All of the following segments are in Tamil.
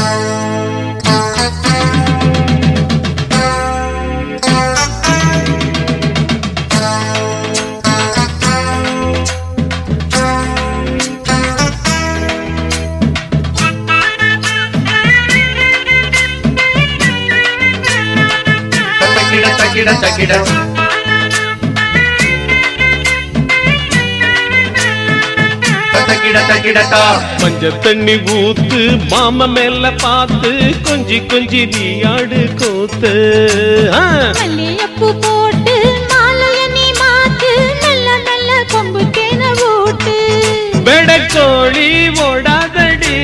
தக்கிட தக்கிட தக்கிட தக்கிட தக்கிடட்டா மஞ்ச தண்ணி ஊத்து மாம மேல பார்த்து கொஞ்சி கொஞ்சி நீ ஆடு கூத்து ஆ. மல்லியப்பூ போட்டு மாலைய நீ மாத்து நல்ல நல்ல கொம்பு தேன ஊட்டு வெடக்கோழி ஓடாதடி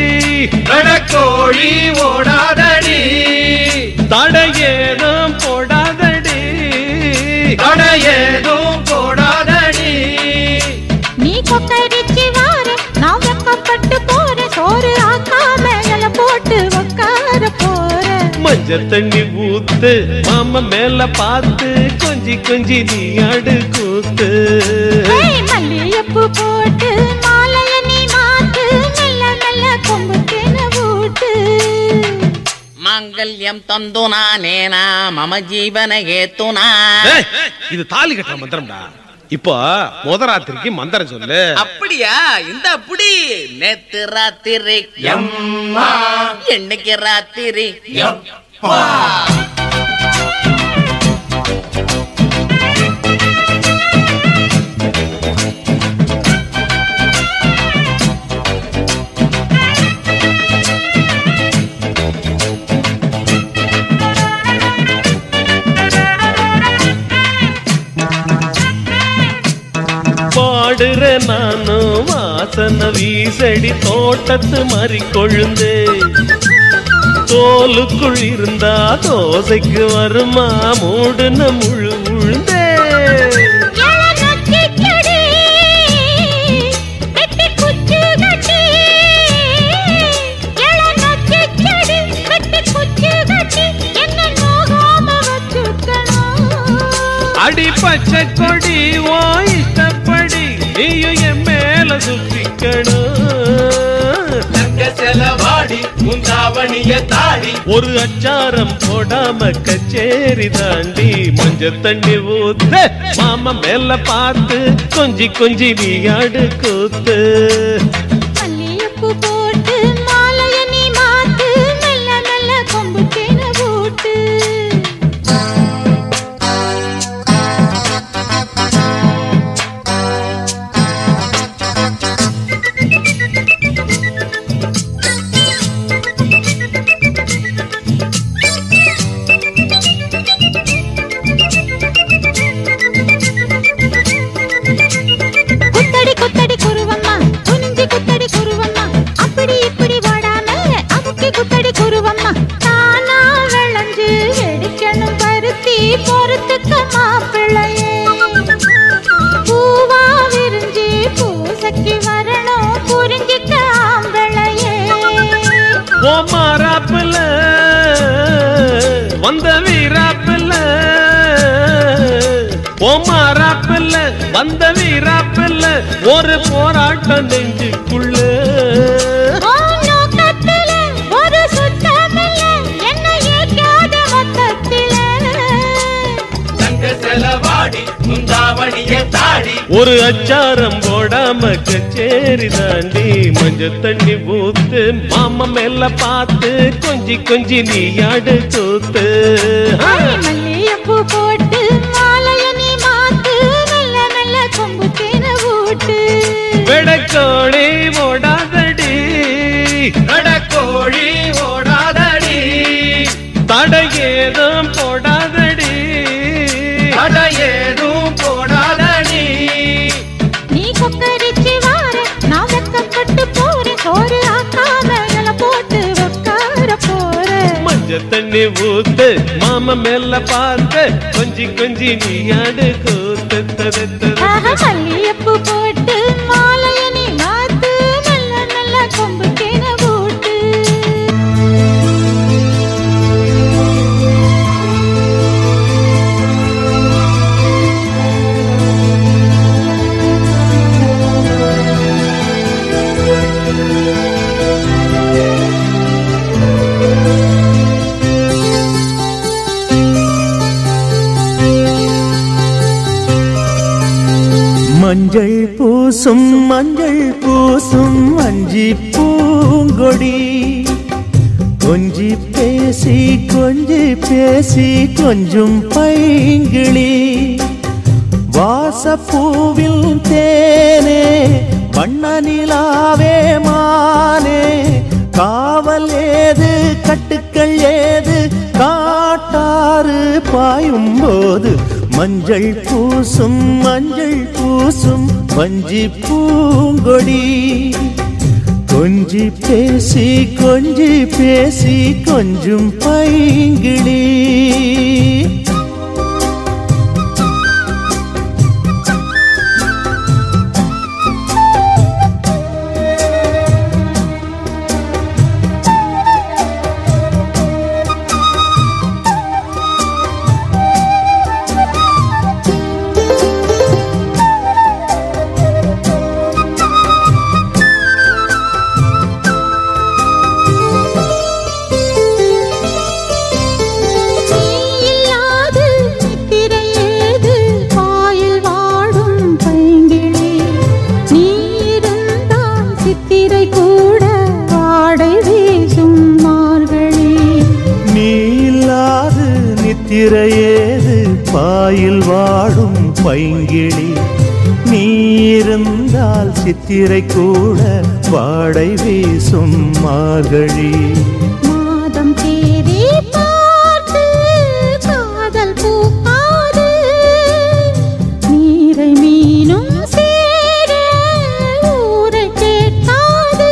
கோழி ஓடாதடி தடையேதும் போடாதடி தட ஏதும் போடாதடி நீ கொக்கரிச்சு வார நான் வெக்கப்பட்டு போற சோறு ஆக்காம இல போட்டு உக்கார போற மஞ்ச தண்ணி ஊத்து மாம மேல பார்த்து கொஞ்சி கொஞ்சி நீ ஆடு கூத்து ஏய், மல்லியப்பூ போட்டு மாலைய நீ மாத்து நல்ல நல்ல கொம்பு தேன ஊட்டு மாங்கல்யம் தந்துனா நேனா மம ஜீவன ஏத்துனா ஏய், இது தாலி கட்டுற மந்திரம்டா இப்போ முத ராத்திரிக்கு மந்திரம் சொல்லு அப்படியா இந்த அப்படி நேத்து ராத்திரி எம்மா என்னைக்கு ராத்திரி எப்பா பாடுற நானும் வாசன வீசடி தோட்டத்து மாறி கொழுந்து தோலுக்குள் இருந்தா தோசைக்கு வருமா மூடுன முழு உழுந்தே எழநொச்சிச்செடி, வெட்டி குச்சி கட்டி. எழநொச்சிச்செடி, வெட்டி குச்சி கட்டி, என்னை நோகாம வச்சுக்கணும். அடி பச்சை கொடி ஓ இஷ்டப்படி நீயும் என் மேல சுத்திக்கணும் தங்க செலவாடி முந்தாவணிய தாடி ஒரு அச்சாரம் போடாம கச்சேரி தாண்டி மஞ்ச தண்ணி ஊத்து மாமா மேல பார்த்து கொஞ்சி கொஞ்சி நீ ஆடு கூத்து மல்லிகைப்பூ போட்டு மாலைய நீ மாத்து, மெல்ல மெல்ல கொம்பு தேனை ஊட்டு. குத்தடி குத்தடி குருவம்மா குனிஞ்சி குத்தடி குருவம்மா அப்படி இப்படி ஓடாம அமுக்கி குத்தடி குருவம்மா தானா விளைஞ்சு வெடிக்கணும் பருத்தி பொறுத்துக்க மாப்பிள்ளையே பூவா விரிஞ்சி பூசக்கி வரணும் புரிஞ்சிக்க ஆம்பிள்ளையே ஓ மாறாப்புல வந்த வீராப்புல ஓ மாறாப்புல வந்த வீராப்புல ஒரு போராட்டம் நெஞ்சுக்குள்ள ஓ நோக்கத்தில ஒரு சுத்தமில்ல என்னை ஏற்காத மொத்தத்தில தங்க செலவாடி முந்தாவணிய தாடி ஒரு அச்சாரம் போடாம கச்சேரி தாண்டி மஞ்ச தண்ணி ஊத்து மாமா மேல பார்த்து கொஞ்சி கொஞ்சி நீ ஆடு கூத்து ஆ. மல்லியப்பூ போட்டு மாலைய நீ மாத்து நல்ல நல்ல கொம்பு தேனை ஊட்டு வெடக்கோழி ஓடாதடி கோழி ஓடாதடி தடையேதும் போடாதடி தட ஏதும் போடாதடி நீ கொக்கரிச்சு வார நான் வெக்கப்பட்டு போறேன் சோறு ஆக்காம இல போட்டு உட்கார போறேன் மஞ்ச தண்ணி ஊத்து மாமா மேல பார்த்து கொஞ்சி கொஞ்சி நீ ஆடு கூத்து தது, தது, ஆஹா, தது. மல்லிகைப்பூ போட்டு மாலைய நீ மாத்து நல்ல நல்ல கொம்பு தேனை ஊட்டு மஞ்சள் பூசும் மஞ்சள் பூசும் அஞ்சி பூங்கொடி கொஞ்சி பேசி கொஞ்சி பேசி கொஞ்சம் பைங்கிளி வாசப்பூவில் தேனே வண்ண நிலாவே மானே காவல் ஏது கட்டுக்கள் ஏது காட்டாறு பாயும் போது மஞ்சள் பூசும் மஞ்சள் பூசும் வஞ்சி பூங்கொடி கொஞ்சி பேசி கொஞ்சி பேசி கொஞ்சம் பைங்கிளி இல்லாது நித்திரை ஏது பாயில் வாடும் பைங்கிளி நீ இருந்தால் சித்திரை கூட வாடை வீசும் மார்கழி நீ இல்லாது நித்திரையேது பாயில் வாடும் பைங்கிளி நீ இருந்தால் சித்திரை கூட வாடை வீசும் மார்கழி மாதம் தேதி பார்த்து காதல் பூக்காது நீரை மீனும் சேர ஊரை கேட்காது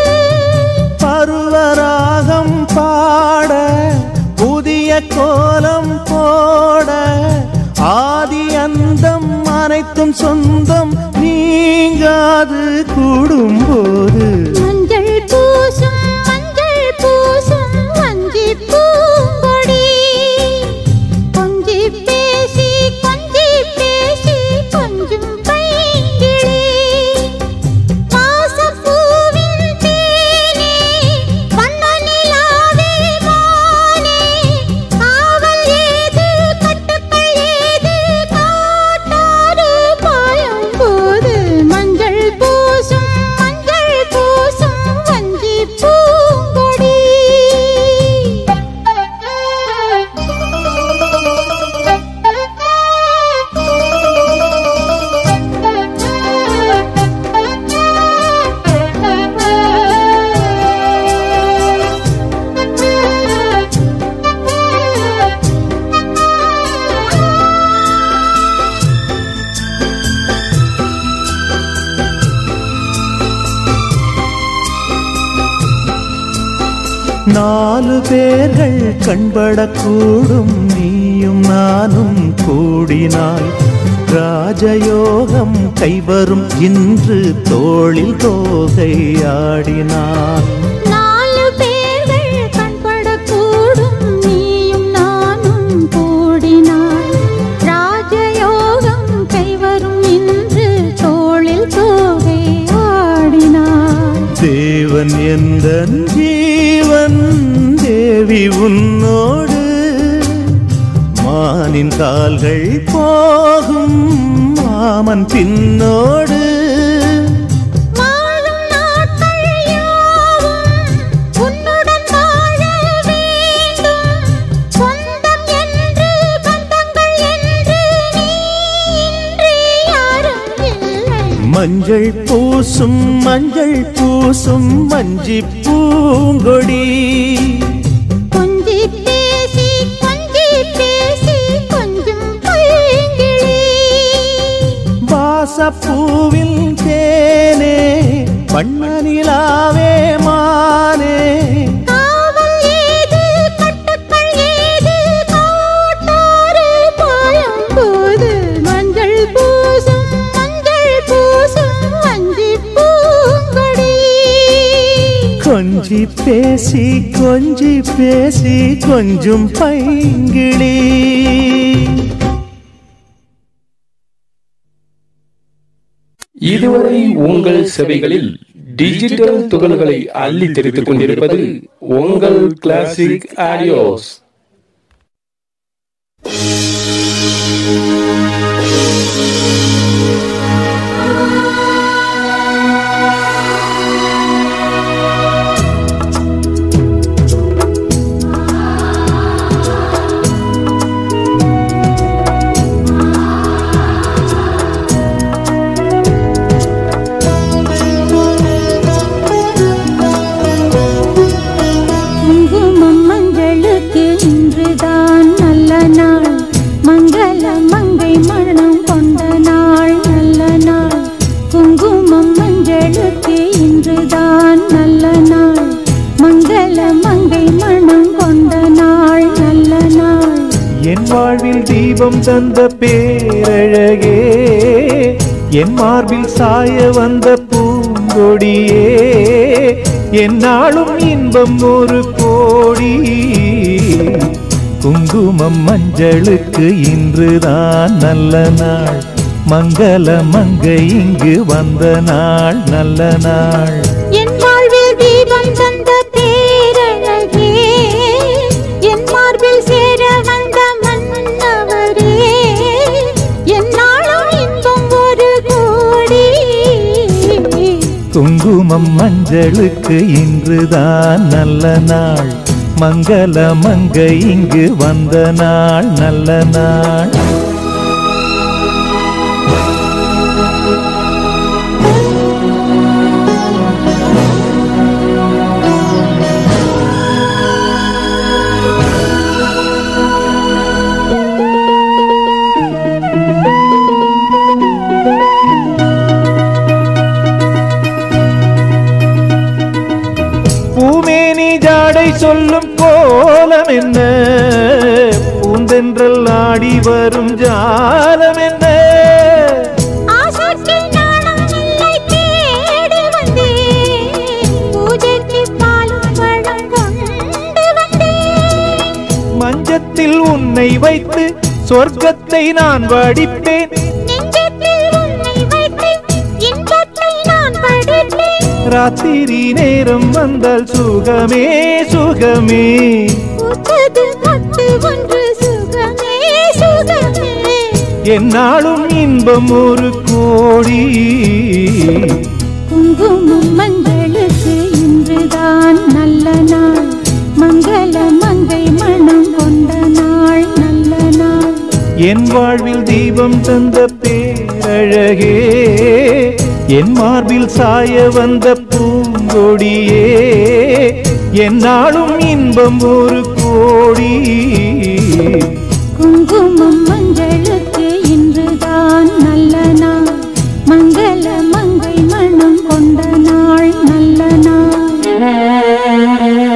பருவராகம் பாட புதிய கோலம் போட ஆதி அந்தம் அனைத்தும் சொந்தம் நீங்காது கூடும்போது மஞ்சள் பூசும் மஞ்சள் பூசும் வஞ்சி பூங்கொடி கொஞ்சி பேசி கொஞ்சி பேசி கொஞ்சம் பைங்கிளி வாசப்பூவின் தேனே வண்ண நிலாவே மானே காவல் ஏது கட்டுக்கள் ஏது காட்டாறு பாயும் போது மஞ்சள் பூசும் மஞ்சள் பூசும் வஞ்சி பூங்கொடி நாலு பேர்கள் கண்படக்கூடும் நீயும் நானும் கூடினாய் ராஜயோகம் கைவரும் இன்று தோளில் தோகை ஆடினார் நாலு பேர்கள் கண்படக்கூடும் நீயும் நானும் கூடினாய் ராஜயோகம் கைவரும் இன்று தோளில் தோகை ஆடினாய் தேவன் எந்த ஜீவன் தேவி உன்னோடு மானின் கால்கள் போகும் மாமன் பின்னோடு வாழும் நாட்கள் யாவும் உன்னுடன் வாழ வேண்டும் சொந்தம் என்று பந்தங்கள் என்று நீ இன்றி யாரும் இல்லை மஞ்சள் பூசும் மஞ்சள் பூசும் மஞ்சி பூங்கொடி கொஞ்சி பேசி கொஞ்சி பேசி கொஞ்சம் பைங்கிளி வாசப்பூவில் தேனே வண்ண நிலாவே மானே காவல் ஏது கட்டுக்கள் ஏது காட்டாறு பாயும் போது மஞ்சள் பூசும் மஞ்சள் பூசும் வஞ்சி பூங்கொடி கொஞ்சி பேசி கொஞ்சி பேசி கொஞ்சம் பைங்கிளி இதுவரை உங்கள் செவைகளில் டிஜிட்டல் துகள்களை அள்ளி தெரிவித்துக் கொண்டிருப்பது உங்கள் கிளாசிக் ஆடியோஸ் வாழ்வில் தீபம் தந்த பேரழகே என் மார்பில் சாய வந்த பூங்கொடியே என்னாலும் இன்பம் ஒரு கோடி குங்குமம் மஞ்சளுக்கு இன்றுதான் நல்ல நாள் மங்கள மங்கை இங்கு வந்த நாள் நல்ல நாள் என் வாழ்வில் தீபம் தந்த பேரழகே என் மார்பில் சேர வந்த மன்னவரே என்னாலும் இன்பம் ஒரு கோடி குங்குமம் மஞ்சளுக்கு இன்றுதான் நல்ல நாள் மங்கள மங்கை இங்கு வந்த நாள் நல்ல நாள் பூமேனி ஜாடை சொல்லும் கோலம் என்ன பூந்தென்றல் ஆடி வரும் ஜாலம் என்ன ஆசைக்கு நாணம் இல்லை தேடி வந்தேன் பூஜைக்கு பாலும் பழம் கொண்டு வந்தேன் மஞ்சத்தில் உன்னை வைத்து சொர்க்கத்தை நான் வடிப்பேன் நெஞ்சத்தில் உன்னை வைத்து இன்பத்தை நான் படிப்பேன் ராத்திரி நேரம் வந்தால் சுகமே சுகமே பூத்தது பட்டு ஒன்று சுகமே சுகமே என்னாலும் இன்பம் ஒரு கோடி குங்குமம் மங்களுக்கு இன்றுதான் நல்ல நாள் மங்கள மங்கை மனம் கொண்ட நாள் நல்ல நாள் என் வாழ்வில் தீபம் தந்த பேரழகே என் மார்பில் சாய வந்த பூங்கொடியே என்னாலும் இன்பம் ஒரு கோடி குங்குமம் மங்களுக்கு இன்றுதான் நல்ல நாள் மங்கள மங்கை மனம் கொண்ட நாள் நல்ல நாள்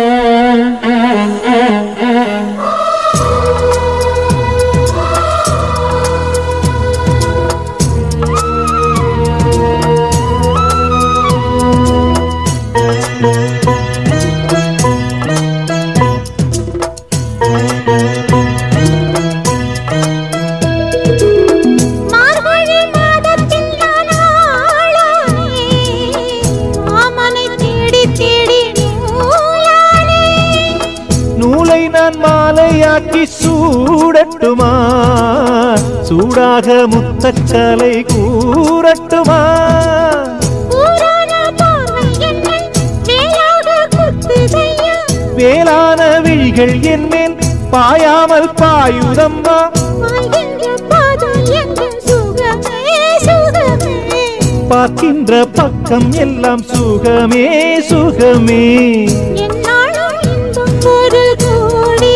மார்கழி மாதத்தில் நான் ஆளானே மாமனை தேடி தேடி நூலானே நூலை நான் மாலையாக்கி சூடட்டுமா சூடாக முத்தக்கலை கூறட்டுமா ஊரான பார்வை என்னை வேலாக குத்துதையா வேளான விழிகள் என்மேல் பாயாமல் பாயுதம்மா வாழ்கின்ற பாதம் எங்கும் சுகமே சுகமே பார்க்கின்ற பக்கம் எல்லாம் சுகமே சுகமே என்னாலும் இன்பம் ஒரு கோடி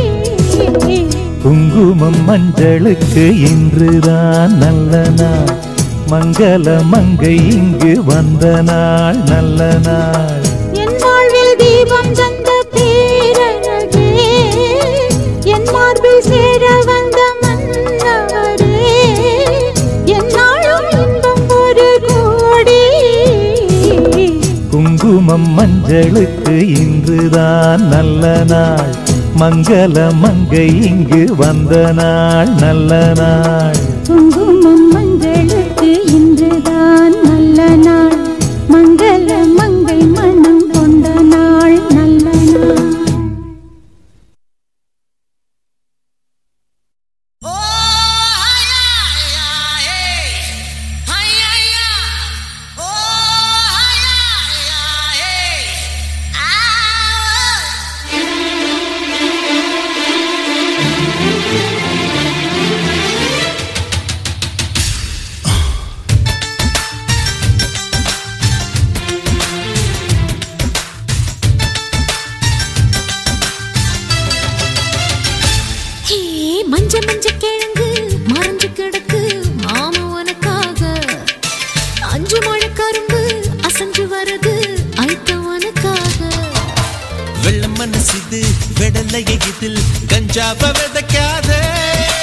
குங்குமம் மஞ்சளுக்கு இன்றுதான் நல்ல நாள் மங்கள மங்கை இங்கு வந்த நாள் நல்ல நாள் என் வாழ்வில் தீபம் தந்த பேரழகே என் மார்பில் சேர வந்த மன்னவரே என்னாலும் இன்பம் ஒரு கோடி குங்குமம் மஞ்சளுக்கு இன்றுதான் நல்ல நாள் மங்கள மங்கை இங்கு வந்த நாள் நல்ல நாள் குங்குமம் மஞ்சளுக்கு இன்றுதான் நல்ல நாள் மங்கள மங்கை மனம் கொண்ட நாள் நல்ல நாள் ஹே, மஞ்ச மஞ்ச கிழங்கு மறைஞ்சு கிடக்கு மாமா உனக்காக அஞ்சு மழை கரும்பு அசஞ்சு வருது ஐட்டம் உனக்காக வெள்ள மனசுது வெடலைய இதில் கஞ்சாவ விதைக்காதே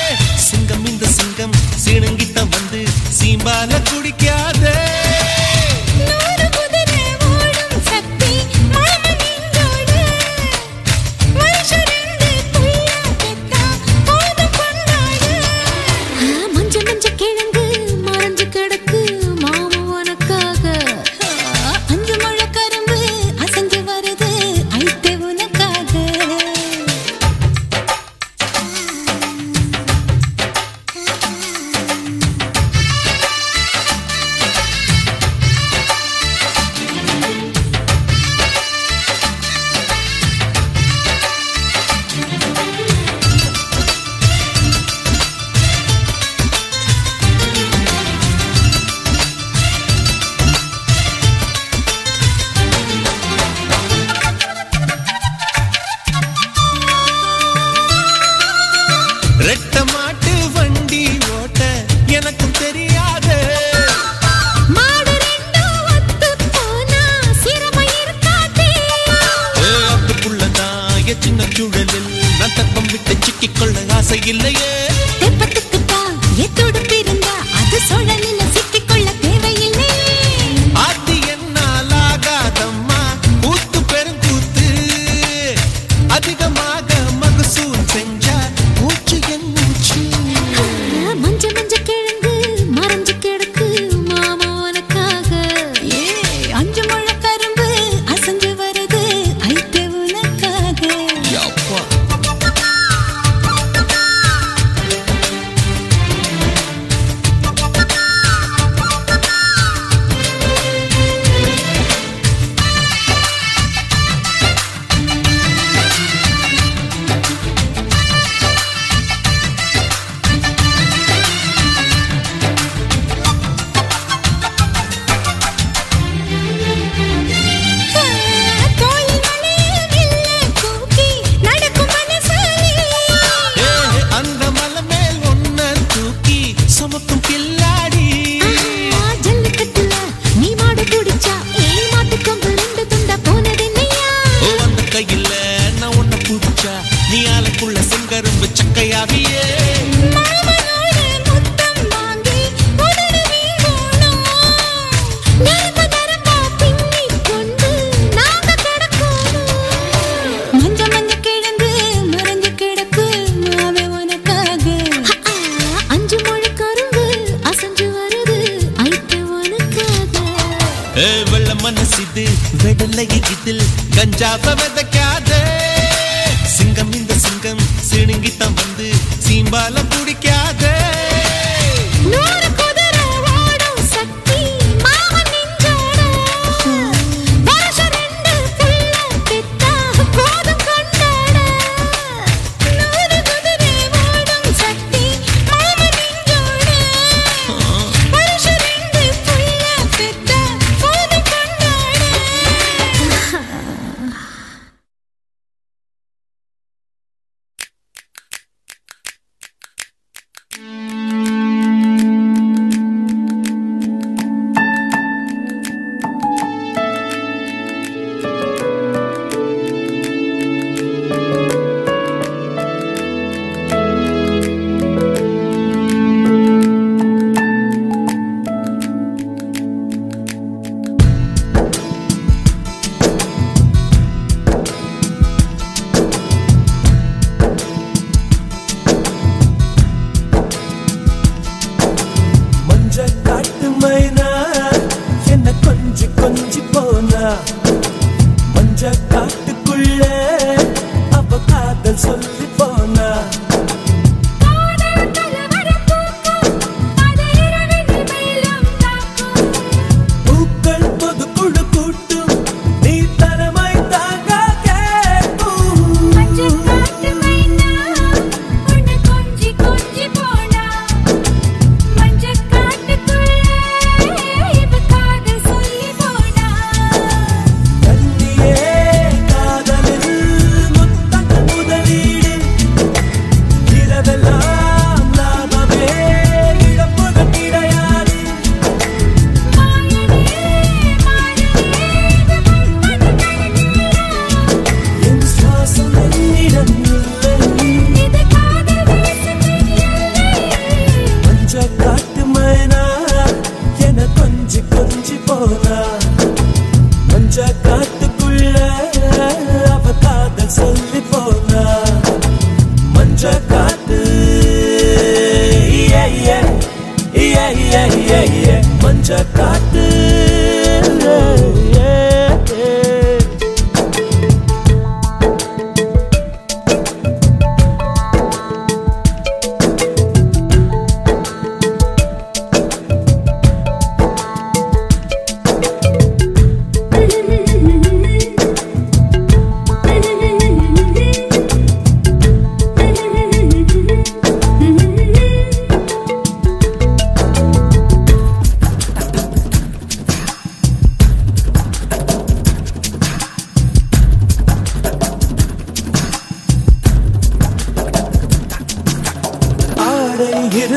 சிங்கம் இந்த சிங்கம் சீனங்கித்தான் வந்து சீம்பால குடிக்காதே நூறு குதிரை ஓடும் சக்தி மாமா நெஞ்சோடு வருஷம் ரெண்டு புள்ள பெத்தா போதும் கொண்டாடு மஞ்ச மஞ்ச கிழங்கு மறைஞ்சு கிடக்கு மாமா உனக்காக அஞ்சு மழை கரும்பு அசைஞ்சு வருது ஐத்தே உனக்காக ரெட்ட மாட்டு வண்டி ஓட்ட எனக்கும் தெரியாது மாடு ரெண்டும் ஒத்து போனா சிரமம் இருக்காதே அதுக்குள்ளதான் என் சின்ன சூழலில் நான் தப்பம் விட்டு சிக்கிக்கொள்ள ஆசை இல்லையே தெப்பத்துக்குத்தா எத்தோடு பிறந்தா அது சுழலில சிக்கிக்கொள்ள தேவையில்லை ஆத்தி என்னால் ஆகாதம்மா கூத்து பெருங்கூத்து அதிகமாக மகசூல் செஞ்சா மூச்சு என் மூச்சு மஞ்ச மஞ்ச கிழங்கு மறைஞ்சு கிடக்கு மாமா உனக்காக ஏ அஞ்சு முழ கரும்பு அசைஞ்சு வருது ஐட்டு உனக்காக அப்பா தோளில் மலையில் வில்ல தூக்கி நடக்கும் மனசாலே ஏ, அந்த மலை மேல் ஒன்ன தூக்கி சுமக்கும் கில்லாடி ஆ, ஜல்லிக்கட்டுல நீ மாடு குடிச்சா ஏன் மாட்டு கொம்பு ரெண்டு துண்டா போனதில்லையா ஓ அந்த கையில நான் உன்னை புடிச்சா நீ ஆளுக்குள்ள செங்கரும்பு சக்கையாவியே மாமனோட முத்தம் வாங்கி உதடு வீங்கணும். நரம்பு நரம்பா பின்னிக் கொண்டு நாங்க கிடக்கணும். மஞ்ச மஞ்ச கிழங்கு மறைஞ்சு கிடக்கு மாவே உனக்காக. ஆ, அஞ்சு முழ கரும்பு அசைஞ்சு வருது ஐட்டு உனக்காக ஏ, வெள்ள மனசிது வெடலை இதில் கஞ்சாவ விதைக்காத சிங்கம் இந்த சிங்கம் சிணுங்கித்தான் வந்து சீம்பால குடிக்காத நூறு குதிரை ஓடும் சக்தி மாமன் நெஞ்சோட. வருஷம் ரெண்டு புள்ள பெத்தா போதும் கொண்டாட. நூறு குதிரை ஓடும் சக்தி மாமன் நெஞ்சோட. வருஷம் ரெண்டு புள்ள பெத்தா போதும் கொண்டாட.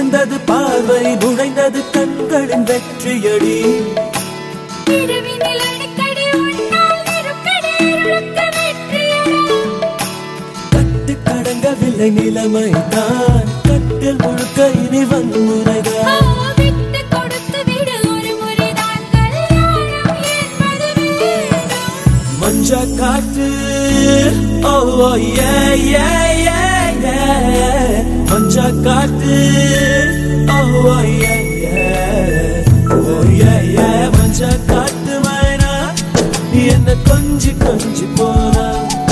விழுந்தது பார்வை நுழைந்தது கண்களின் வெற்றியடி இரவினில் அடிக்கடி உன்னால் நெருக்கடி அருளுக்கு வெற்றியடா. கட்டு கடங்கவில்லை நிலைமை தான் கட்டில் முழுக்க இனி வன்முறைதான் ஓ, விட்டு கொடுத்து விடு ஒரு முறைதான் கல்யாணம் என்பது வேணும். மஞ்ச காற்று ஓ ஓ, ஏ ஏ ஏ ஏ மஞ்ச காற்று ஓ ஓ, ஏ ஏ ஓ ஏ ஏ மஞ்ச காற்று மைனா என்ன கொஞ்சி கொஞ்சி போனா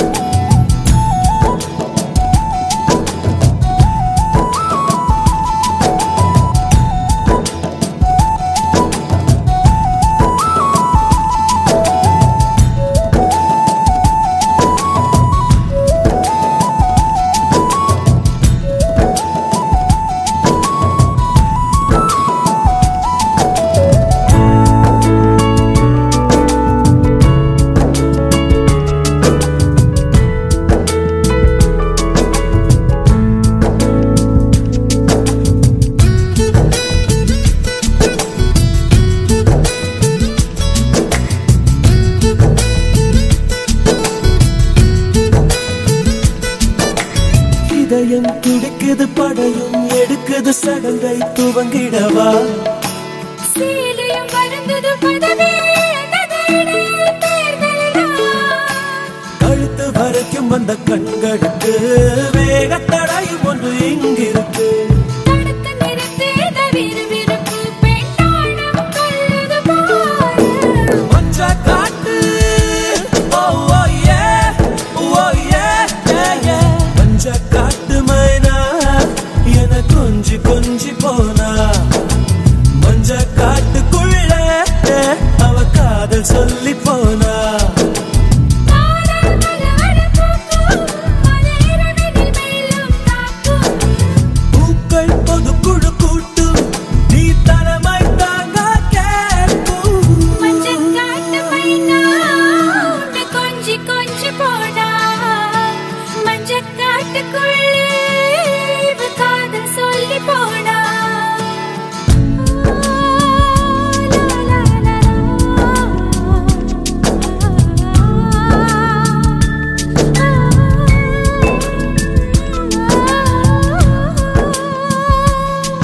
இதயம் துடிக்குது படையும் எடுக்குது சடங்கை துவங்கிடவா சீலையும் வருந்தது பதவி இழந்தது இடையில் தேர்தலிலா. கழுத்து வரைக்கும் வந்த கண்களுக்கு வேகத்தடையும் ஒன்று இங்கிருக்கு தடுத்து நிறுத்து இந்த விறுவிறுப்பு பெண்ணாடம் கொள்ளுது பாரு. மஞ்ச காட்டு ஓ ஓ ஏ ஓ ஏ ஏ ஏ மஞ்ச காட்டு மைனா என கொஞ்சி கொஞ்சி போனா மஞ்ச காட்டுக்குள்ள அவ காதல் சொல்லி போனா காதல் மலர் பூக்கும், அது இரவினில் மேலும் தாக்கும். பூக்கள் பொது குழு கூட்டும் நீ தலைமை தாங்க கேட்கும் மஞ்சக்காட்டு மைனா, உன்னை கொஞ்சி கொஞ்சி போனா. மஞ்சக்காட்டுக்குள்ளே இவ காதல் சொல்லி போனா. லா, லா, லா, லா.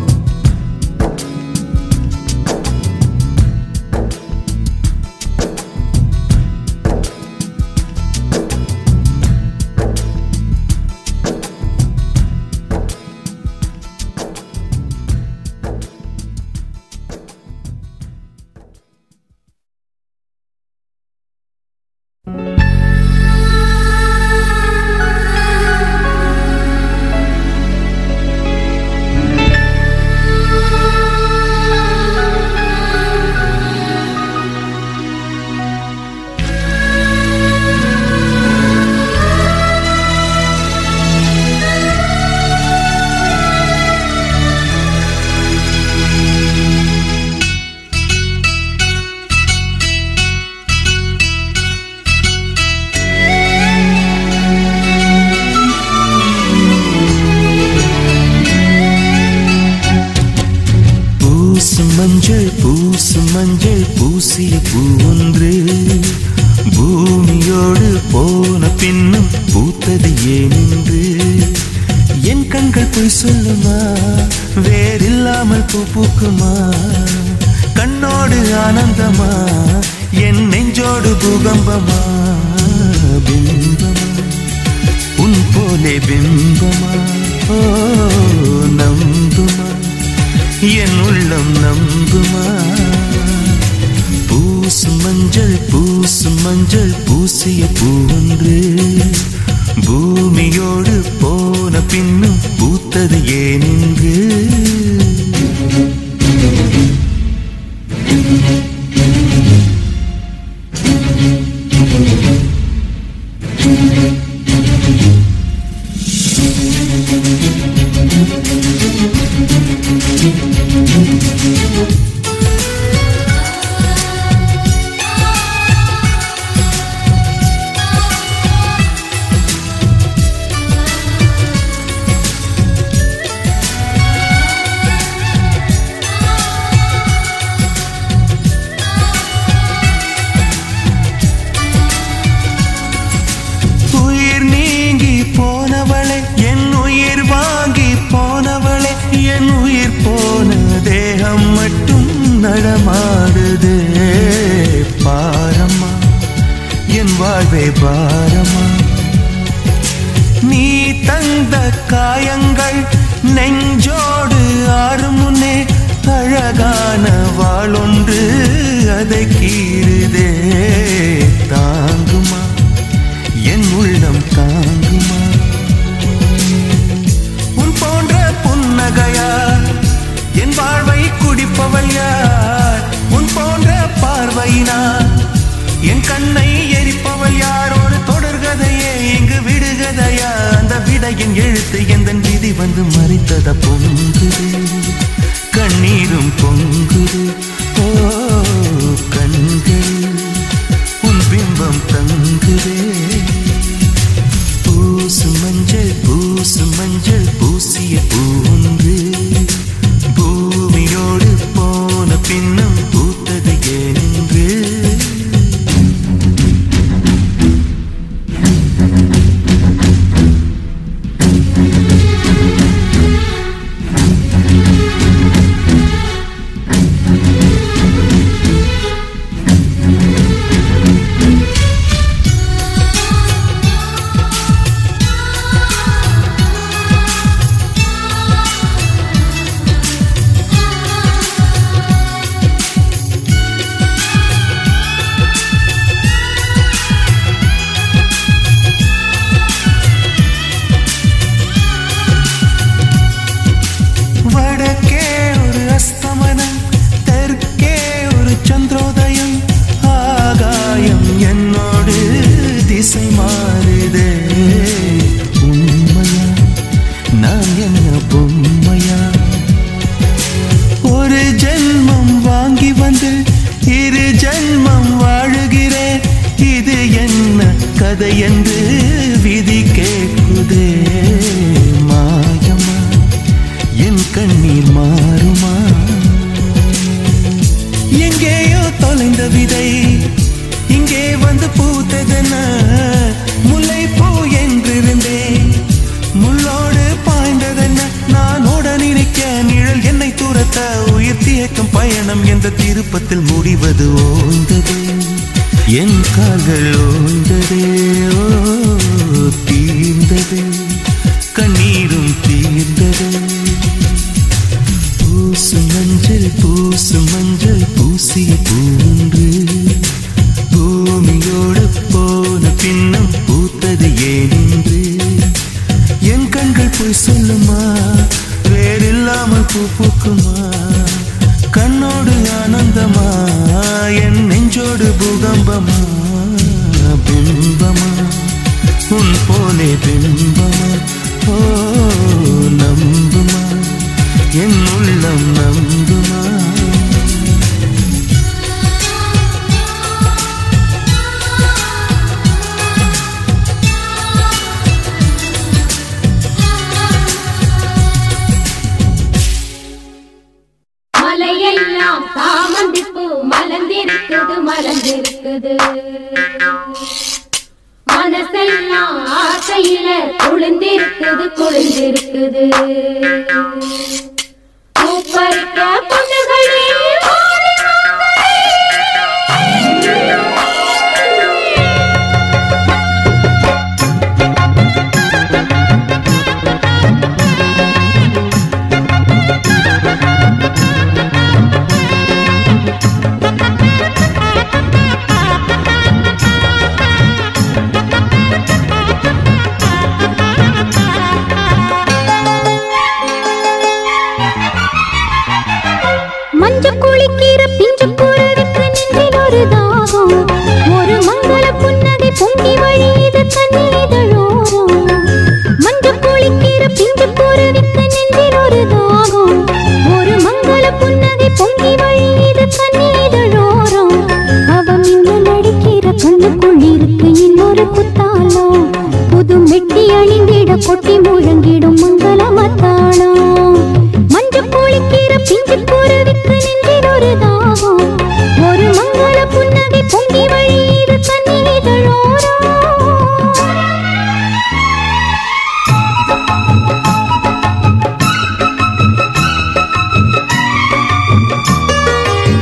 பூசு மஞ்சள் பூசு மஞ்சள் பூசிய பூ ஒன்று பூமியோடு போன பின்னும் பூத்தது ஏனென்று என் கண்கள் பொய் சொல்லுமா வேறில்லாமல் பூ பூக்குமா கண்ணோடு ஆனந்தமா என் நெஞ்சோடு பூகம்பமா பிம்பமா உன் போலே பிம்பமா ஓ நம்புமா என் உள்ளம் நம்புமா பூசு மஞ்சள் பூசு மஞ்சள் பூசிய பூவொன்று பூமியோடு போன பின்னும் பூத்தது ஏனென்று நடமாடுதே பாரம்மா என் வாழ்வே பாரம்மா நீ தந்த காயங்கள் நெஞ்சோடு ஆறும் முன்னே அழகான வாளொன்று அதை கீறுதே தாங்குமா என் உள்ளம் தாங்குமா உன் போன்ற புன்னகையார் என் வாழ்வை குடிப்பவள் யார் உன் போன்ற பார்வையினார் என் கண்ணை எரிப்பவள் யார் ஒரு தொடர்கதையே இங்கு விடுகதையா அந்த விடையின் எழுத்து எந்த விதி வந்து மறித்தத பொங்குது கண்ணீரும் பொங்குது ஓ கண்கள் உன் பிம்பம் தங்குதே பூசு மஞ்சள் பூசு மஞ்சள் பூசிய பூன்று பூமியோடு போன பின்னம் பூத்தது ஏனென்று வடக்கே ஒரு அஸ்தமனம் தெற்கே ஒரு சந்திரோதயம் ஆகாயம் என்னோடு திசை மாறுதே உண்மையா நான் என்ன பொம்மையா ஒரு ஜென்மம் வாங்கி வந்து இரு ஜென்மம் வாழுகிறேன் இது என்ன கதை என்று விதி கேட்குதே மாயமா என் கண்ணீர் மாறுமா எங்கேயோ தொலைந்த விதை இங்கே வந்து பூத்ததென முல்லை பூ என்றிருந்தேன் முள்ளோடு பாய்ந்ததென்ன நான் ஓட நினைக்க நிழல் என்னை துரத்த உயிர் தியக்கும் பயணம் என்ற திருப்பத்தில் முடிவது ஓய்ந்தது என் கால்கள் ஓய்ந்ததே ஓ தீர்ந்தது கண்ணீரும் தீர்ந்தது பூசு மஞ்சள் பூசு மஞ்சள் பூசிய பூன்று பூமியோடு போன பின்னம் பூத்தது ஏனென்று என் கண்கள் போய் சொல்லுமா வேறில்லாமல் பூ பூக்குமா கண்ணோடு ஆனந்தமா என் நெஞ்சோடு பூகம்பமா பிம்பமா உன் போலே பிம்பமா ஓ நம்புமா என் உள்ளம் நம்புமா மலையெல்லாம் சாமந்திப்பூ மலர்ந்திருக்குது மலர்ந்திருக்குது மனசெல்லாம் ஆசையில குளிர்ந்திருக்குது குளிர்ந்திருக்குது பூப்பறிக்க பொண்ணுகளே ஓடி மஞ்ச குளிக்கிற பிஞ்சு குருவிக்கு நெஞ்சில் ஒரு தாகம் ஒரு மங்கள புன்னகை பொங்கி வழியுது தண்ணீதழோரம் மஞ்ச குளிக்கிற பிஞ்சு குருவிக்கு நெஞ்சில் ஒரு தாகம் ஒரு மங்கள புன்னகை பொங்கி வழியுது தண்ணீதழோரம் அவ மின்னல் அடிக்கிற கண்ணுக்குள் இருக்கு இன்னொரு குத்தாலம் புது மெட்டி அணிந்திட கொட்டி முழங்கிடும் மங்கள மத்தாளம் மஞ்ச குளிக்கிற பிஞ்சு குருவிக்கு நெஞ்சில் ஒரு தாகம் ஒரு மங்கள புன்னகை பொங்கி வழியுது தண்ணீதழோரம் ஆ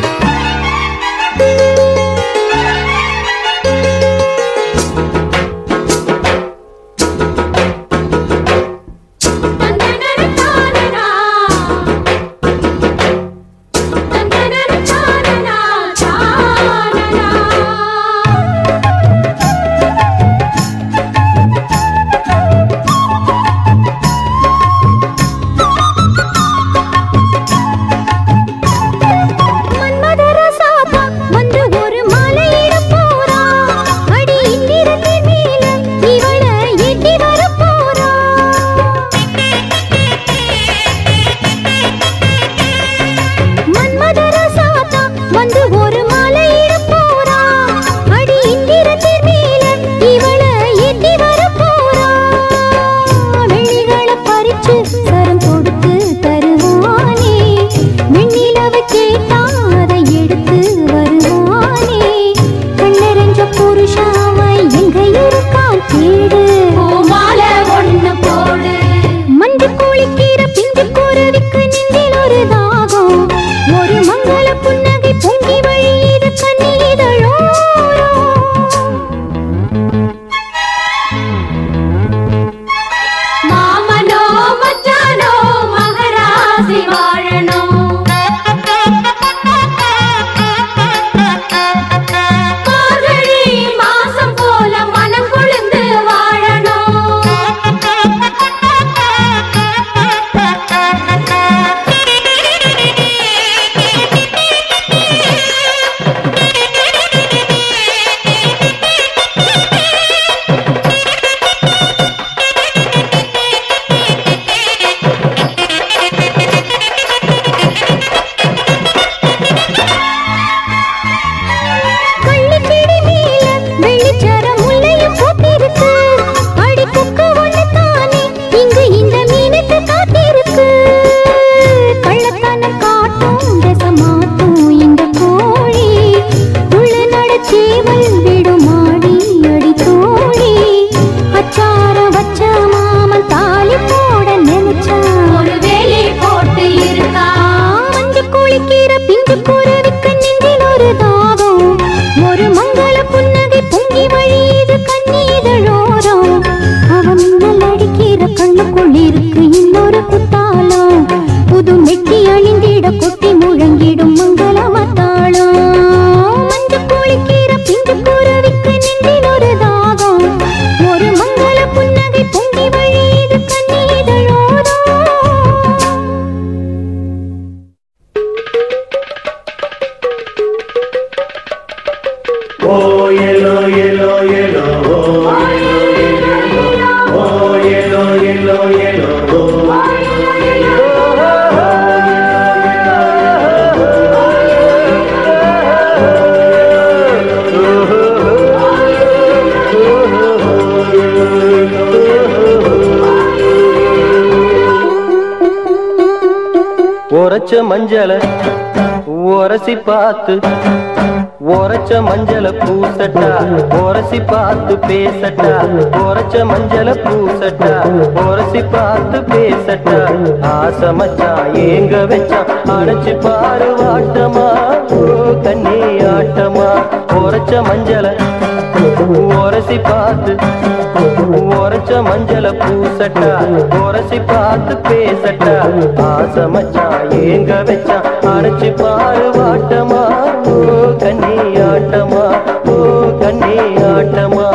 உரைச்ச மஞ்சள உரசி பார்த்து உரைச்ச மஞ்சள பூசட்டா உரசி பார்த்து பேசட்டா உரைச்ச மஞ்சள பூசட்டா உரசி பார்த்து பேசட்டா ஆசை மச்சான் ஏங்க வச்சான் அணைச்சு பாரு வாட்டமா ஓ கண்ணே ஆட்டமா உரைச்ச மஞ்சள உரசி பார்த்து உரைச்ச மஞ்சள பூசட்டா உரசி பார்த்து பேசட்டா ஆசை மச்சான் ஏங்க வச்சான் அணைச்சு பாரு வாட்டமா ஓ கண்ணி ஆட்டமா ஓ கண்ணி ஆட்டமா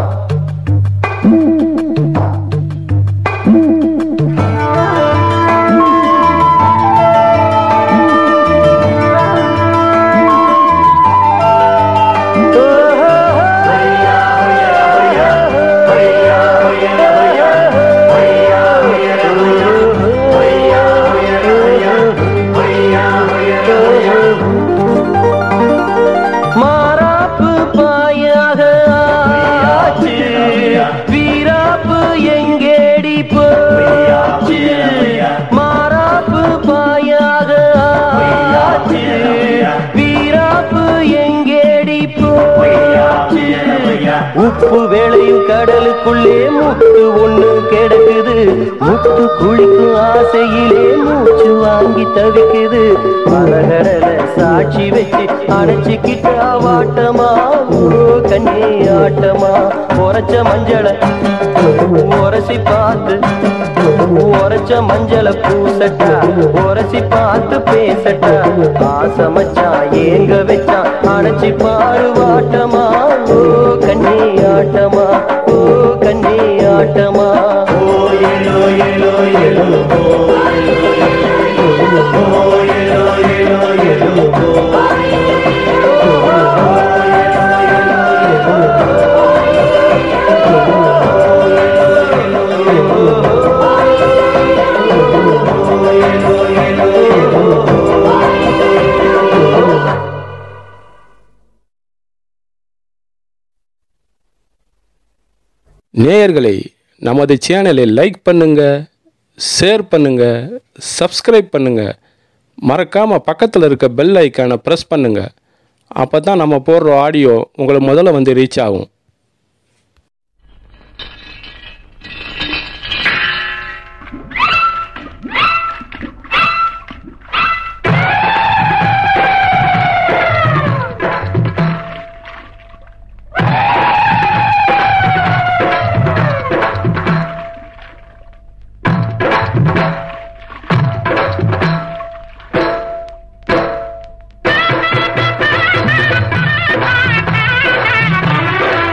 மாறாப்பு பாயாக ஆச்சு வீராப்பு எங்கேடி போச்சு மாறாப்பு பாயாக ஆச்சு வீராப்பு எங்கேடி போச்சு உப்பு வேளையும் கடலுக்குள்ளே முத்து ஒண்ணு கிடக்குது முத்து குளிக்கும் ஆசையிலே மூச்சு வாங்கி தவிக்குது மரகடல சாட்சி வச்சு அணைச்சிக்கிட்ட வாட்டமா ஓ கண்ணே ஆட்டமா உரைச்ச மஞ்சள உரசி பார்த்து உரைச்ச மஞ்சள பூசட்டா உரசி பார்த்து பேசட்டா ஆசை மச்சான் ஏங்க வச்சான் அணைச்சி பாரு வாட்டமா ஓ கண்ணே ஆட்டமா ஓ கண்ணே ஆட்டமா ஓ ஏலோ ஏலோ ஏலோ நேயர்களே நமது சேனலை லைக் பண்ணுங்க ஷேர் பண்ணுங்க சப்ஸ்கிரைப் பண்ணுங்க மறக்காம பக்கத்தில் இருக்க பெல் ஐக்கானை ப்ரெஸ் பண்ணுங்க அப்போ தான் நம்ம போடுற ஆடியோ உங்களுக்கு முதல்ல வந்து ரீச் ஆகும் ஆ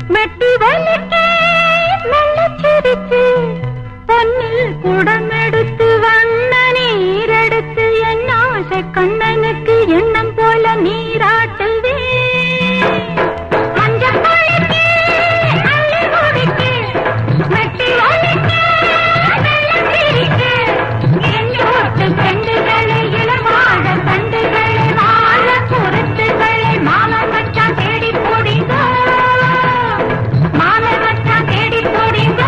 மெட்டி வலிக்கு மெல்ல சிரிச்சு பொன்னில் குடம் எடுத்து வண்ண நீர் எடுத்து என் ஆசை கண்ணனுக்கு எண்ணம் போல நீராட்டுவே மஞ்சள் குளிக்கு, அள்ளி குடிக்கு, மெட்டி வலிக்கு, மெல்ல சிரிக்கு. என் ஊட்டு பெண்டுகளை, இளவாழ தண்டுகளை, வாழ குருத்துகளை, மாமன் மச்சான் தேடி போடிங்க மாமன் மச்சான் தேடி போடிங்க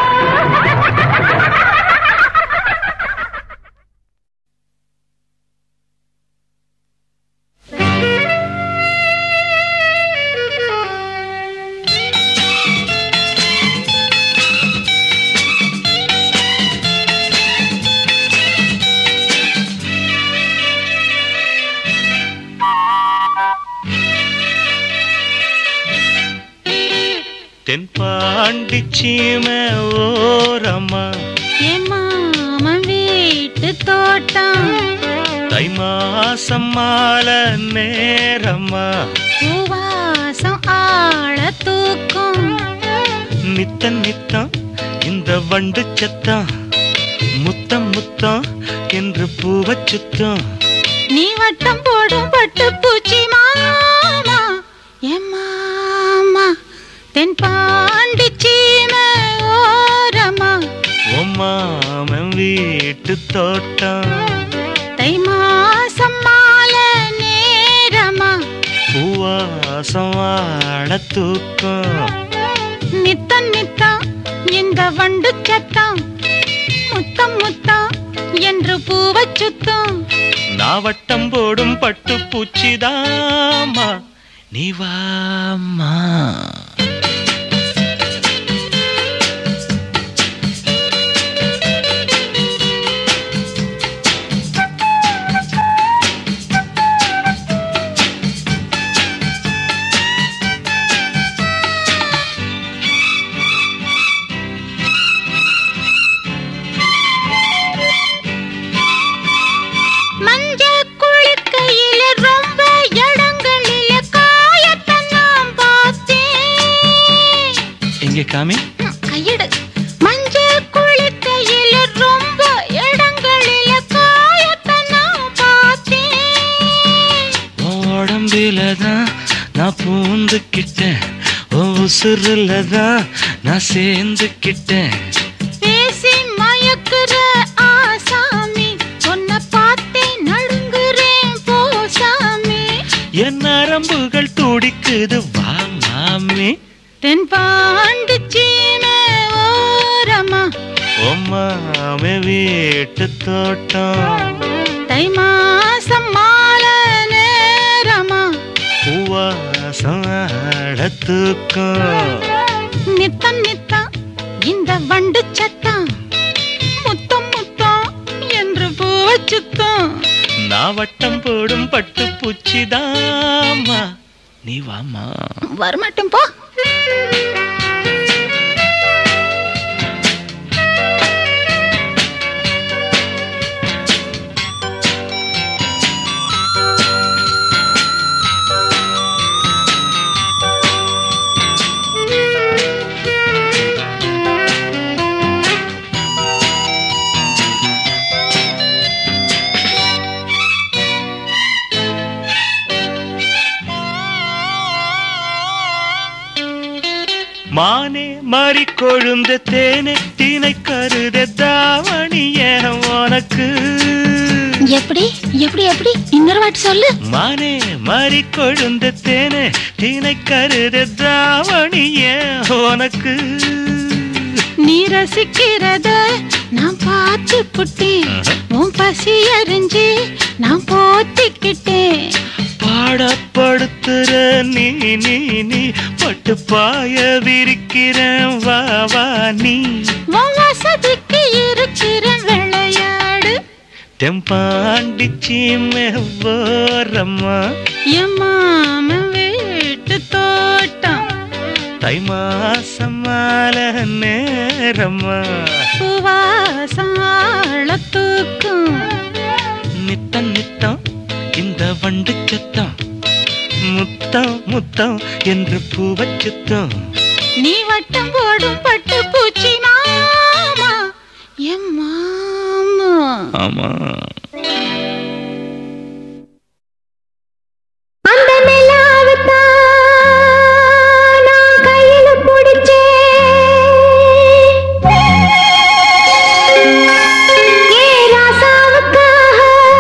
தென்பாண்டி சீமை ஓரம்மா என் மாமன் வீட்டு தோட்டம் தை மாசம் மாலை நேரம்மா பூவாசம் ஆழ தூக்கும் நித்தம் நித்தம் இந்த வண்டு சத்தம் முத்தம் முத்தம் என்று பூவச் சுத்தம் நீ வட்டம் போடும் பட்டு பூச்சி மாமா என் மாமா தென் பாண்டி சீமை ஓரமா உம்மாமன் வீட்டு தோட்டம் தை மாசம் மாலை நேரமா பூவாசம் வாழ தூக்கம் நித்தம் நித்தம் இந்த வண்டு சத்தம் முத்தம் முத்தம் என்று பூவச் சுத்தம் நாவட்டம் போடும் பட்டு பூச்சிதாமா நீ வாமா மஞ்ச குளிக்கையில ரொம்ப இடங்களில காயத்தை நான் பார்த்தேன் எங்கே காமி ம், கையெடு மஞ்ச குளிக்கையில ரொம்ப இடங்களில காயத்தை நான் பார்த்தேன் உன் உடம்பில தான் நான் பூந்துக்கிட்டேன் உன் உசுருல தான் நான் சேர்ந்துக்கிட்டேன் பேசி மயக்குற ஆசாமி உன்னை பார்த்தே நடுங்குறேன் போசாமி என் நரம்புகள் துடிக்குது வா மாமி தென் பாண்டி சீமை ஓரமா உம்மாமே வீட்டு தோட்டம் தை மாசம் மாலை நேரமா பூவாசம் ஆட தூக்கம் நித்தம் நித்தம் இந்த வண்டு சத்தம் முத்தம் முத்தம் என்று பூவை சுத்தம் நான் வட்டம் போடும் பட்டு பூச்சிதாமா நீ வாமா வரமாட்டேன் போ மானே மாறி கொழுந்த தேனே தீனை கருத தாவணிய உனக்கு எப்படி எப்படி எப்படி இன்னொரு வாட்டி சொல்லு மானே மாறி கொழுந்த தேனே தீனை கருத தாவணிய உனக்கு நீ ரசிக்கிறத நான் பார்த்து புட்டேன் உன் பசி அறிஞ்சு நான் போத்திக்கிட்டேன் பாடப்படுத்துற நீ நீ நீ பட்டு பாய விரிக்கிறேன் வா வா நீ உன் வசதிக்கு இருக்கிற விளையாடு தெம்பாண்டிச்சி ஓரம்மா என் மாமன் வீட்டு தோட்டம் தை மாசம் மாலை நேரம்மா சுவாசம் ஆழ தூக்கும் நித்தம் நித்தம் இந்த வண்டு சத்தம் முத்தம் முத்தம் என்று பூவச் சுத்தம் நீ வட்டம் போடும் பட்டு பூச்சி மாமா எம் மாமா ஆமா அந்த நிலாவுத்தான் நான் கையில பிடிச்சேன். ஏ ராசாவுக்காக.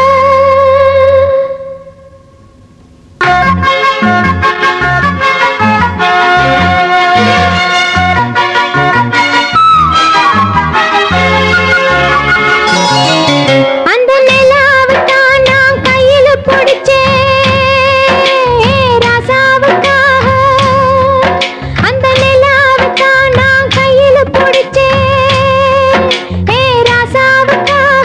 அந்த நிலாவுத்தான் நான் கையில பிடிச்சேன். ஏ ராசாவுக்காக. அந்த நிலாவுத்தான் நான் கையில பிடிச்சேன். ஏ ராசாவுக்காக.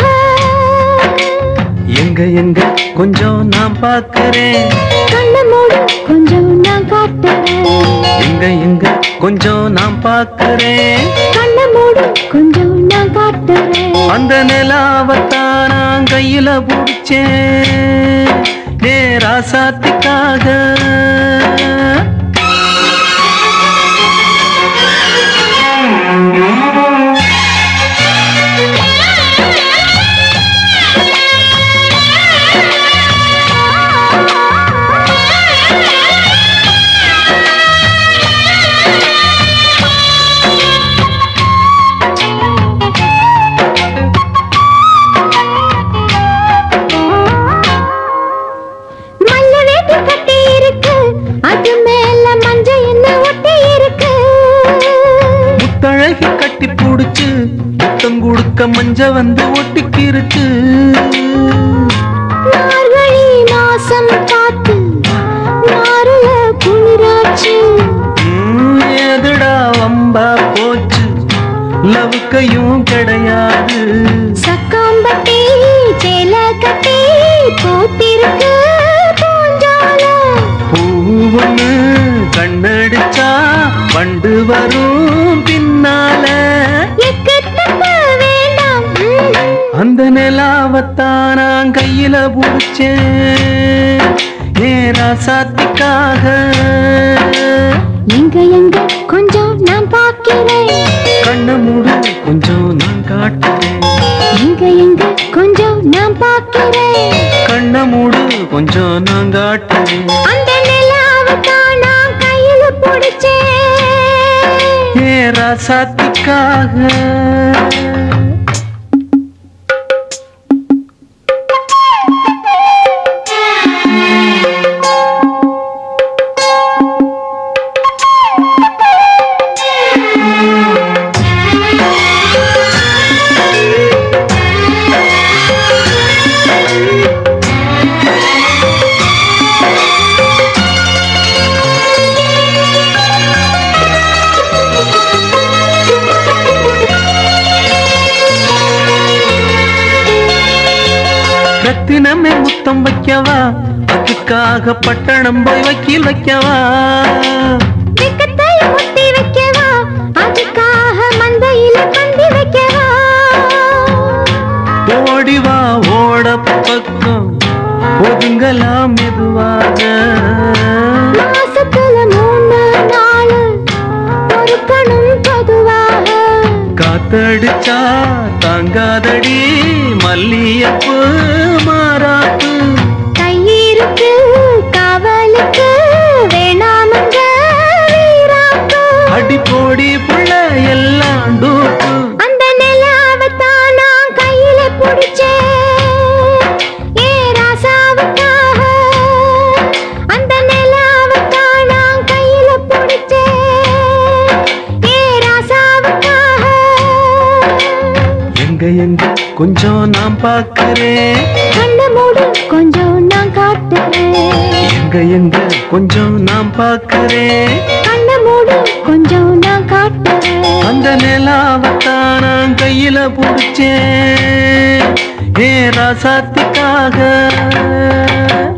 எங்க எங்க கொஞ்சம் நான் பார்க்கறேன் கண்ணை மூடு, கொஞ்சம் நான் காட்டுறேன் எங்க எங்க கொஞ்சம் நான் பார்க்கறேன் கண்ணை மூடு, கொஞ்சம் நான் காட்டுறேன் அந்த நிலாவத்தான் நான் கையில பிடிச்சேன் ஏ ராசாத்திக்காக மல்ல வேட்டி கட்டி இருக்கு அது மேல மஞ்சள் என்ன ஒட்டி இருக்கு முத்தழகி கட்டி புடிச்சு முத்தம் கொடுக்க மஞ்ச வந்து ஒட்டிக்கிருச்சு மார்கழி மாசம் காத்து மாறுல குளிராச்சு ம், எதுடா வம்பா போச்சு லவுக்கையும் கிடையாது சக்காம்பட்டி சேல கட்டி போத்திருக்கு பூஞ்சால பூவொன்னு கண்ணடிச்சா வண்டு வரும் பின்னால எக்கத்தக்க வேண்டாம் ம். அந்த நிலாவத்தான் நான் கையில புடிச்சேன் ஏ ராசாத்திக்காக எங்க எங்க கொஞ்சம் நான் பார்க்கிறேன் கண்ண மூடு கொஞ்சம் நான் காட்டுறேன் எங்க எங்க கொஞ்சம் நான் பார்க்கிறேன் கண்ண மூடு கொஞ்சம் நான் காட்டுறேன் அந்த நிலாவுத்தான் நான் கையில பிடிச்சேன் ஏ ராசாத்திக்காக ரத்தினமே முத்தம் வைக்கவா அதுக்காக பட்டணம் போய் வக்கீல் வைக்கவா வெக்கத்தை முத்தி வைக்கவா அதுக்காக மந்தையில பந்தி வைக்கவா ஓடிவா ஓட பக்கம் ஒதுங்கலாம் மெதுவாக மாசத்துல மூணு நாள் ஒரு கணும் பொதுவாக காத்தடிச்சா தாங்காதடி மல்லியப்பு மாறாப்பு கையிருக்கு காவலுக்கு வேணாமங்க வீராப்பு அடி போடி புள்ள எல்லாம் டூப்பு அந்த நிலாவைத்தான் நான் கையில பிடிச்சேன் ஏ ராசாவுக்காக அந்த நிலாவைத்தான் நான் கையில பிடிச்சேன் ஏ ராசாவுக்காக எங்க எங்க கொஞ்சம் நான் பார்க்கறேன் கண்ணை மூடு கொஞ்சம் நான் காட்டுறேன் எங்க எங்க கொஞ்சம் நான் பார்க்கறேன் கண்ணை மூடு கொஞ்சம் நான் காட்டுறேன் அந்த நிலாவத்தான் நான் கையில பிடிச்சேன் ஏ ராசாத்திக்காக